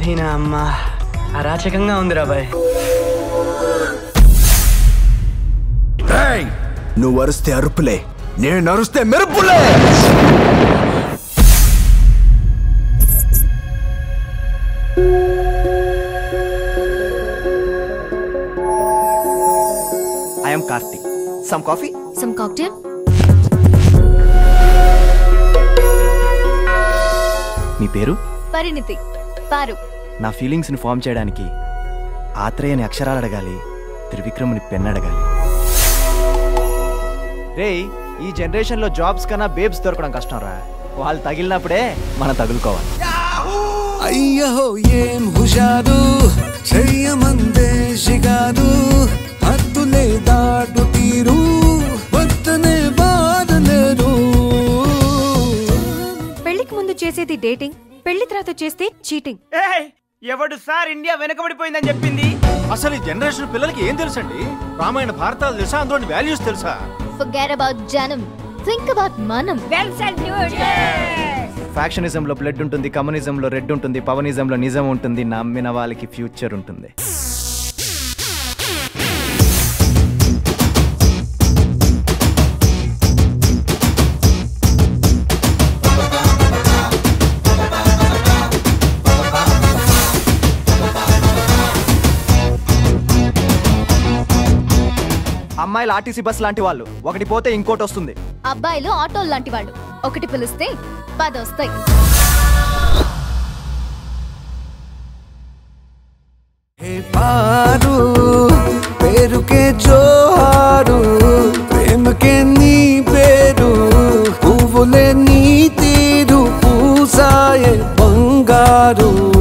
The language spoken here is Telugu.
ఈయన అమ్మ అరాచకంగా ఉంది రాబాయ్ నువ్వు అరుస్తే అరుపులే నేను అరుస్తే మెరుపులే I'm Karthi some coffee some cocktail మీ పేరు పరిణితి పారు నా ఫీలింగ్స్ని ఫామ్ చేయడానికి ఆత్రేయని అక్షరాలు అడగాలి త్రివిక్రముని పెన్ అడగాలి రే ఈ జనరేషన్లో జాబ్స్ కన్నా బేబ్స్ దొరకడం కష్టం రా వాళ్ళు తగిలినప్పుడే మనం తగులుకోవాలి అయ్యహో ఏం హుషారు చెయ్యమందే షికారు హద్దులే దాటు తీరు వద్దనే బాధలేరు పెళ్లికి ముందు చేసేది డేటింగ్ పెళ్లి తర్వాత చేస్తే చీటింగ్ ఎవడు సార్ ఇండియా వెనకబడిపోయిందని చెప్పింది అసలు ఈ జనరేషన్ పిల్లలకి ఏం తెలుసండి రామాయణ భారతాలు తెలుసా అందులోని వాల్యూస్ తెలుసా ఫర్గెట్ అబౌట్ జనం థింక్ అబౌట్ మనం ఫ్యాక్షనిజంలో బ్లడ్ ఉంటుంది కమ్యూనిజంలో రెడ్ ఉంటుంది పవనిజంలో నిజం ఉంటుంది నమ్మిన వాళ్ళకి ఫ్యూచర్ ఉంటుంది అమ్మాయిలు ఆర్టీసీ బస్ లాంటి వాళ్ళు ఒకటి పోతే ఇంకోటి వస్తుంది అబ్బాయిలు ఆటోలు లాంటి వాళ్ళు ఒకటి పిలిస్తే పది వస్తాయి హే పారు పేరుకే జోహారు ప్రేమకే నీ పేరు పువ్వులే నీ తీరు పూసాయే బంగారు